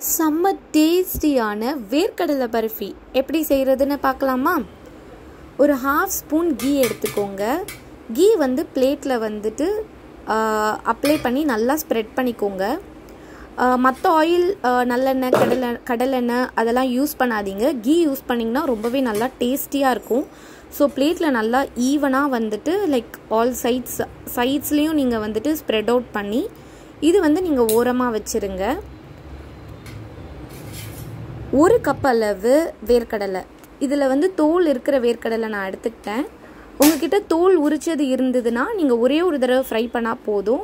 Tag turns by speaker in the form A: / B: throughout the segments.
A: செம்ம டேஸ்டியான வேர்க்கடலை பர்ஃபி எப்படி செய்கிறதுன்னு பார்க்கலாமா ஒரு ஹாஃப் ஸ்பூன் கீ எடுத்துக்கோங்க கீ வந்து பிளேட்டில் வந்துட்டு அப்ளை பண்ணி நல்லா ஸ்ப்ரெட் பண்ணிக்கோங்க மற்ற ஆயில் நல்லெண்ணெய் கடலை கடலெண்ணெய் அதெல்லாம் யூஸ் பண்ணாதீங்க கீ யூஸ் பண்ணிங்கன்னா ரொம்பவே நல்லா டேஸ்டியாக இருக்கும் ஸோ பிளேட்டில் நல்லா ஈவனாக வந்துட்டு லைக் ஆல் சைட்ஸ் சைட்ஸ்லேயும் நீங்கள் வந்துட்டு ஸ்ப்ரெட் அவுட் பண்ணி இது வந்து நீங்கள் ஓரமாக வச்சுருங்க ஒரு கப் அளவு வேர்க்கடலை இதில் வந்து தோல் இருக்கிற வேர்க்கடலை நான் எடுத்துக்கிட்டேன் உங்ககிட்ட தோல் உரிச்சது இருந்ததுன்னா நீங்கள் ஒரே ஒரு தடவை ஃப்ரை பண்ணால் போதும்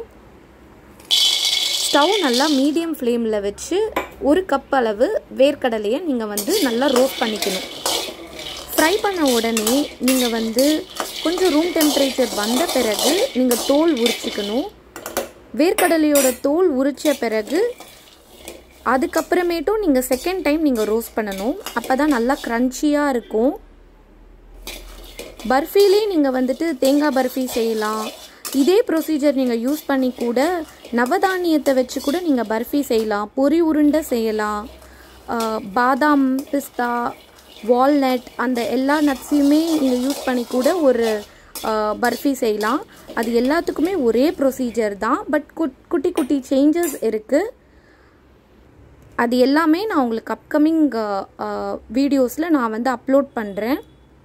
A: ஸ்டவ் நல்லா மீடியம் ஃப்ளேமில் வச்சு ஒரு கப் அளவு வேர்க்கடலையை நீங்கள் வந்து நல்லா ரோஸ்ட் பண்ணிக்கணும் ஃப்ரை பண்ண உடனே நீங்கள் வந்து கொஞ்சம் ரூம் டெம்பரேச்சர் வந்த பிறகு நீங்கள் தோல் உரிச்சிக்கணும் வேர்க்கடலையோட தோல் உரித்த பிறகு அதுக்கப்புறமேட்டும் நீங்கள் செகண்ட் டைம் நீங்கள் ரோஸ்ட் பண்ணணும் அப்போ தான் நல்லா க்ரன்ச்சியாக இருக்கும் பர்ஃபிலே நீங்கள் வந்துட்டு தேங்காய் பர்ஃபி செய்யலாம் இதே ப்ரொசீஜர் நீங்கள் யூஸ் பண்ணி கூட நவதானியத்தை வச்சு கூட நீங்கள் பர்ஃபி செய்யலாம் பொரி உருண்டை செய்யலாம் பாதாம் பிஸ்தா வால்நட் அந்த எல்லா நட்ஸையுமே நீங்கள் யூஸ் பண்ணி கூட ஒரு பர்ஃபி செய்யலாம் அது எல்லாத்துக்குமே ஒரே ப்ரொசீஜர் தான் பட் குட்டி குட்டி சேஞ்சஸ் இருக்குது அது எல்லாமே நான் உங்களுக்கு அப்கமிங் வீடியோஸில் நான் வந்து அப்லோட் பண்ணுறேன்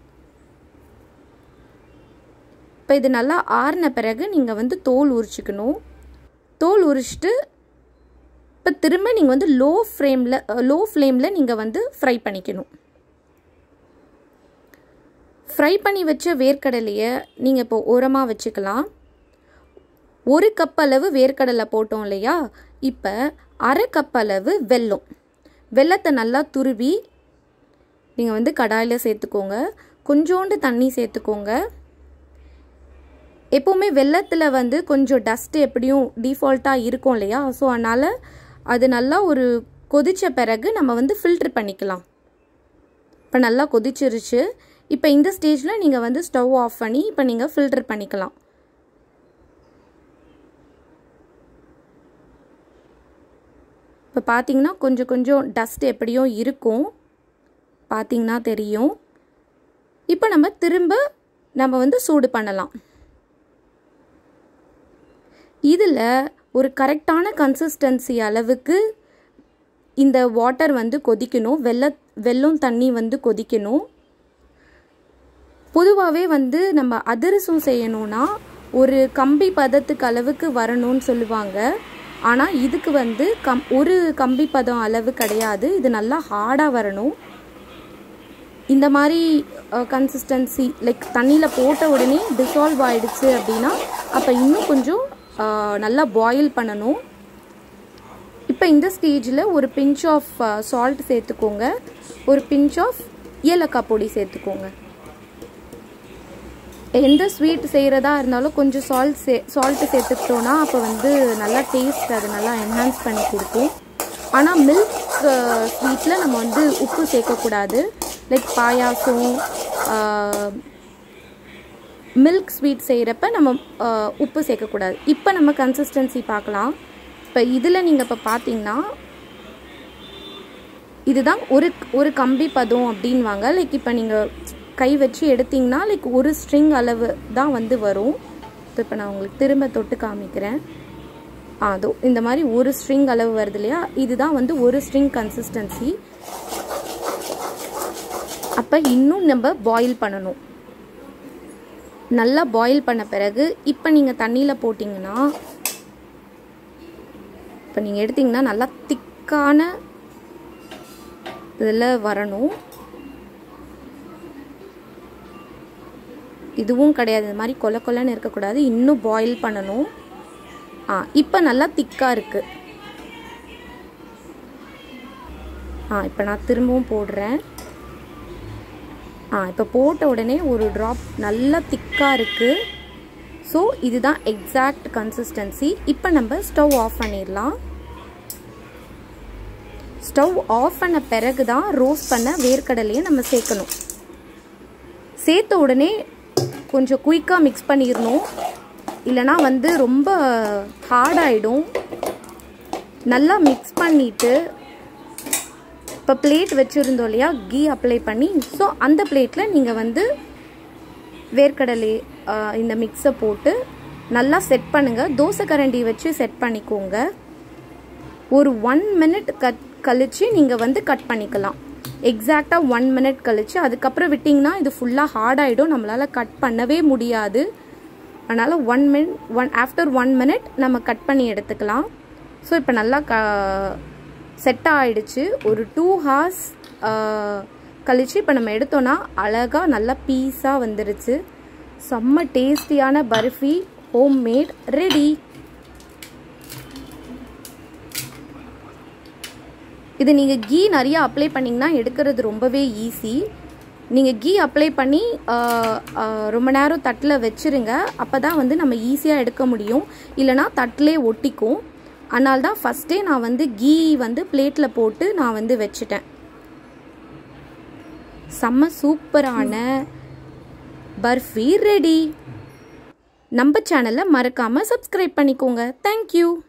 A: இப்போ இது நல்லா ஆறின பிறகு நீங்கள் வந்து தோல் உரிச்சிக்கணும் தோல் உரிச்சிட்டு இப்போ திரும்ப நீங்கள் வந்து லோ ஃப்ளேமில் லோ ஃப்ளேமில் நீங்கள் வந்து ஃப்ரை பண்ணிக்கணும் ஃப்ரை பண்ணி வச்ச வேர்க்கடலையை நீங்கள் இப்போ ஓரமாக வச்சுக்கலாம் ஒரு கப் அளவு வேர்க்கடலை போட்டோம் இல்லையா இப்போ அரை கப் அளவு வெல்லம் வெள்ளத்தை நல்லா துருவி நீங்கள் வந்து கடாயில் சேர்த்துக்கோங்க கொஞ்சோண்டு தண்ணி சேர்த்துக்கோங்க எப்போவுமே வெள்ளத்தில் வந்து கொஞ்சம் டஸ்ட்டு எப்படியும் டிஃபால்ட்டாக இருக்கும் இல்லையா ஸோ அதனால் அது நல்லா ஒரு கொதித்த பிறகு நம்ம வந்து ஃபில்ட்ரு பண்ணிக்கலாம் இப்போ நல்லா கொதிச்சிருச்சு இப்போ இந்த ஸ்டேஜில் நீங்கள் வந்து ஸ்டவ் ஆஃப் பண்ணி இப்போ நீங்கள் ஃபில்டர் பண்ணிக்கலாம் இப்போ பார்த்தீங்கன்னா கொஞ்சம் கொஞ்சம் டஸ்ட் எப்படியும் இருக்கும் பார்த்தீங்கன்னா தெரியும் இப்போ நம்ம திரும்ப நம்ம வந்து சூடு பண்ணலாம் இதில் ஒரு கரெக்டான கன்சிஸ்டன்சி அளவுக்கு இந்த வாட்டர் வந்து கொதிக்கணும் வெள்ள வெள்ளம் தண்ணி வந்து கொதிக்கணும் பொதுவாகவே வந்து நம்ம அதிரசம் செய்யணும்னா ஒரு கம்பி பதத்துக்கு அளவுக்கு வரணும்னு சொல்லுவாங்க ஆனால் இதுக்கு வந்து கம் ஒரு கம்பி பதம் அளவு கிடையாது இது நல்லா ஹார்டாக வரணும் இந்த மாதிரி கன்சிஸ்டன்சி லைக் தண்ணியில் போட்ட உடனே டிசால்வ் ஆகிடுச்சு அப்படின்னா அப்போ இன்னும் கொஞ்சம் நல்லா பாயில் பண்ணணும் இப்போ இந்த ஸ்டேஜில் ஒரு பிஞ்ச் ஆஃப் சால்ட் சேர்த்துக்கோங்க ஒரு பிஞ்ச் ஆஃப் ஏலக்காய் பொடி சேர்த்துக்கோங்க எந்த ஸ்வீட் செய்கிறதா இருந்தாலும் கொஞ்சம் சால்ட் சே சால்ட்டு சேர்த்துக்கிட்டோன்னா அப்போ வந்து நல்லா டேஸ்ட் அது நல்லா என்ஹான்ஸ் பண்ணி கொடுக்கும் ஆனால் மில்க் ஸ்வீட்டில் நம்ம வந்து உப்பு சேர்க்கக்கூடாது லைக் பாயாசம் மில்க் ஸ்வீட் செய்கிறப்ப நம்ம உப்பு சேர்க்கக்கூடாது இப்போ நம்ம கன்சிஸ்டன்சி பார்க்கலாம் இப்போ இதில் நீங்கள் இப்போ பார்த்தீங்கன்னா இதுதான் ஒரு ஒரு கம்பி பதம் அப்படின்வாங்க லைக் இப்போ நீங்கள் கை வச்சு எடுத்திங்கன்னா லைக் ஒரு ஸ்ட்ரிங் அளவு தான் வந்து வரும் இப்போ நான் உங்களுக்கு திரும்ப தொட்டு காமிக்கிறேன் அதோ இந்த மாதிரி ஒரு ஸ்ட்ரிங் அளவு வருது இல்லையா இதுதான் வந்து ஒரு ஸ்ட்ரிங் கன்சிஸ்டன்சி அப்போ இன்னும் நம்ம பாயில் பண்ணணும் நல்லா பாயில் பண்ண பிறகு இப்போ நீங்கள் தண்ணியில் போட்டிங்கன்னா இப்போ நீங்கள் எடுத்திங்கன்னா நல்லா திக்கான இதில் வரணும் இதுவும் கிடையாது இந்த மாதிரி கொல கொலன்னு இருக்கக்கூடாது இன்னும் பாயில் பண்ணணும் ஆ இப்போ நல்லா திக்காக இருக்குது ஆ இப்போ நான் திரும்பவும் போடுறேன் ஆ இப்போ போட்ட உடனே ஒரு ட்ராப் நல்லா திக்காக இருக்குது ஸோ இதுதான் எக்ஸாக்ட் கன்சிஸ்டன்சி இப்போ நம்ம ஸ்டவ் ஆஃப் பண்ணிடலாம் ஸ்டவ் ஆஃப் பண்ண பிறகு தான் ரோஸ்ட் பண்ண வேர்க்கடலையை நம்ம சேர்க்கணும் சேர்த்த உடனே கொஞ்சம் குயிக்காக மிக்ஸ் பண்ணிடணும் இல்லைனா வந்து ரொம்ப ஹார்டாகிடும் நல்லா மிக்ஸ் பண்ணிவிட்டு இப்போ பிளேட் வச்சுருந்தோம் இல்லையா கீ அப்ளை பண்ணி ஸோ அந்த பிளேட்டில் நீங்கள் வந்து வேர்க்கடலை ஆஹ், இந்த மிக்ஸை போட்டு நல்லா செட் பண்ணுங்கள் தோசை கரண்டி வச்சு செட் பண்ணிக்கோங்க ஒரு ஒன் மினிட் கட் கழிச்சு நீங்கள் வந்து கட் பண்ணிக்கலாம் எக்ஸாக்டாக ஒன் மினிட் கழிச்சு அதுக்கப்புறம் விட்டிங்கன்னா இது ஃபுல்லாக ஹார்ட் ஆகிடும் நம்மளால் கட் பண்ணவே முடியாது அதனால் one minute one after one minute நம்ம கட் பண்ணி எடுத்துக்கலாம் ஸோ இப்போ நல்லா க செட் ஆயிடுச்சு ஒரு டூ ஹார்ஸ் கழிச்சு இப்போ நம்ம எடுத்தோன்னா அழகாக நல்லா பீஸாக வந்துருச்சு செம்ம டேஸ்டியான பர்ஃபி ஹோம் மேட் ரெடி இது நீங்கள் கீ நிறைய அப்ளை பண்ணிங்கன்னா எடுக்கிறது ரொம்பவே ஈஸி நீங்கள் கீ அப்ளை பண்ணி ஆஹ், ஆஹ், ரொம்ப நேரம் தட்டில் வச்சுருங்க அப்போ தான் வந்து நம்ம ஈஸியாக எடுக்க முடியும் இல்லைனா தட்டிலே ஒட்டிக்கும் அதனால தான் ஃபஸ்ட்டே நான் வந்து கீ வந்து பிளேட்டில் போட்டு நான் வந்து வச்சுட்டேன் செம்ம சூப்பரான பர்ஃபி ரெடி நம்ம சேனலை மறக்காமல் சப்ஸ்கிரைப் பண்ணிக்கோங்க தேங்க்யூ